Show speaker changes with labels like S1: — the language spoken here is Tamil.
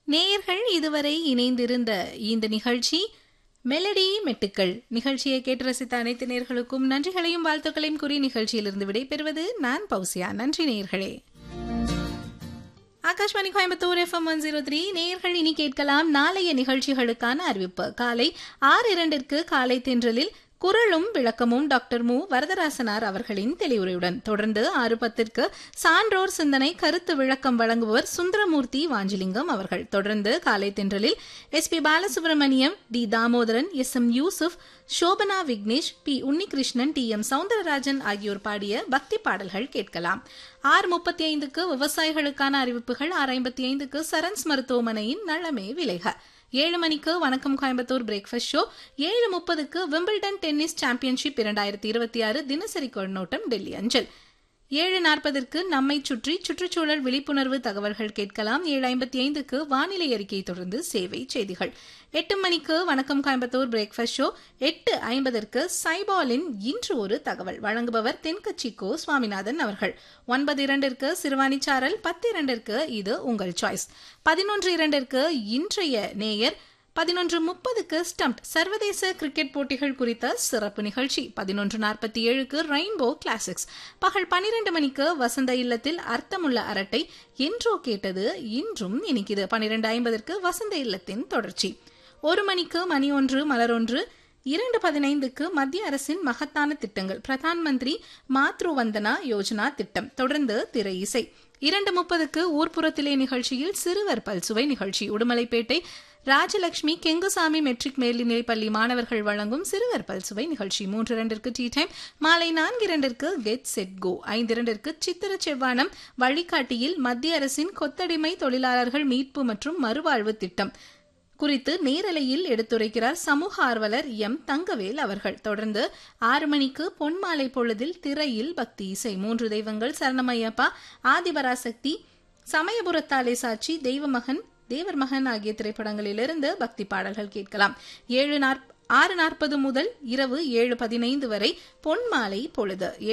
S1: நேயர்கள் இதுவரை இணைந்திருந்த இந்த நிகழ்ச்சி மெலடி மெட்டுக்கள் நிகழ்ச்சியை கேட்டு ரசித்த அனைத்து நேர்களுக்கும் நன்றிகளையும் வாழ்த்துக்களையும் கூறி நிகழ்ச்சியிலிருந்து விடைபெறுவது நான் பௌசியா நன்றி நேயர்களே Akashvani Coimbatore FM one zero three நேயர்கள் இனி கேட்கலாம் நாளைய நிகழ்ச்சிகளுக்கான அறிவிப்பு காலை ஆறு இரண்டிற்கு காலை தென்றலில் குரலும் விளக்கமும் டாக்டர் மு வரதராசனார் அவர்களின் தெளிவுரையுடன் தொடர்ந்து ஆறு பத்திற்கு சான்றோர் சிந்தனை கருத்து விளக்கம் வழங்குபவர் சுந்தரமூர்த்தி வாஞ்சிலிங்கம் அவர்கள் தொடர்ந்து காலை தென்றலில் S P Balasubrahmanyam T Damodaran S M Yusuf Shobana Vignesh P Unnikrishnan T M Soundararajan ஆகியோர் பாடிய பக்தி பாடல்கள் கேட்கலாம் ஆறு முப்பத்தி ஐந்துக்கு விவசாயிகளுக்கான அறிவிப்புகள் ஆறு ஐம்பத்தி ஐந்துக்கு சரன்ஸ் மருத்துவமனையின் நலமே விலைக ஏழு மணிக்கு வணக்கம் கோயம்புத்தூர் பிரேக்ஃபாஸ்ட் ஷோ ஏழு முப்பதுக்கு விம்பிள்டன் டென்னிஸ் சாம்பியன்ஷிப் இரண்டாயிரத்தி இருபத்தி ஆறு தினசரி கொண்டோட்டம் டெல்லி அஞ்சல் ஏழு நாற்பதற்கு நம்மை சுற்றி சுற்றுச்சூழல் விழிப்புணர்வு தகவல்கள் கேட்கலாம் ஏழு ஐம்பத்தி ஐந்துக்கு வானிலை அறிக்கை தொடர்ந்து சேவை செய்திகள் எட்டு மணிக்கு வணக்கம் கோயம்புத்தூர் பிரேக்ஃபாஸ்ட் ஷோ எட்டு ஐம்பதற்கு சைபாலின் இன்று ஒரு தகவல் வழங்குபவர் தென்கட்சி கோ சுவாமிநாதன் அவர்கள் ஒன்பது இரண்டிற்கு சிறுவாணிச்சாரல் பத்து இரண்டிற்கு இது உங்கள் சாய்ஸ் பதினொன்று இரண்டிற்கு இன்றைய நேயர் பதினொன்று முப்பதுக்கு ஸ்டம்ப் சர்வதேச கிரிக்கெட் போட்டிகள் குறித்த சிறப்பு நிகழ்ச்சி பதினொன்று நாற்பத்தி ஏழுக்கு ரெயின்போ கிளாசிக்ஸ் பகல் பனிரெண்டு மணிக்கு வசந்த இல்லத்தில் அர்த்தமுள்ள அரட்டை என்றோ கேட்டது இன்றும் இனிக்குது பனிரெண்டு ஐம்பதற்கு வசந்த இல்லத்தின் தொடர்ச்சி ஒரு மணிக்கு மணி ஒன்று மலரொன்று இரண்டு பதினைந்துக்கு மத்திய அரசின் மகத்தான திட்டங்கள் பிரதான் மந்திரி மாத்ரு வந்தனா யோஜனா திட்டம் தொடர்ந்து திரை இசை இரண்டு முப்பதுக்கு ஊர்ப்புறத்திலே நிகழ்ச்சியில் சிறுவர் பல்சுவை நிகழ்ச்சி உடுமலைப்பேட்டை ராஜலட்சுமி கெங்குசாமி மெட்ரிக் மேல்நிலைப் பள்ளி மாணவர்கள் வழங்கும் சிறுவர் பல்சுவை நிகழ்ச்சி மூன்று இரண்டிற்கு டீ டைம் மாலை நான்கு இரண்டிற்கு கெட் செட் கோ ஐந்து இரண்டிற்கு சித்திர செவ்வானம் வழிகாட்டியில் மத்திய அரசின் கொத்தடிமை தொழிலாளர்கள் மீட்பு மற்றும் மறுவாழ்வு திட்டம் குறித்து நேரலையில் எடுத்துரைக்கிறார் சமூக ஆர்வலர் எம் தங்கவேல் அவர்கள் தொடர்ந்து ஆறு மணிக்கு பொன்மாலை பொழுதில் திரையில் பக்தி இசை மூன்று தெய்வங்கள் சரணமையப்பா ஆதிபராசக்தி சமயபுரத்தாலே சாட்சி தெய்வமகன் தேவர் மகன் ஆகிய திரைப்படங்களிலிருந்து பக்தி பாடல்கள் கேட்கலாம் ஏழு ஆறு நாற்பது முதல் இரவு ஏழு பதினைந்து வரை பொன்மாலை பொழுது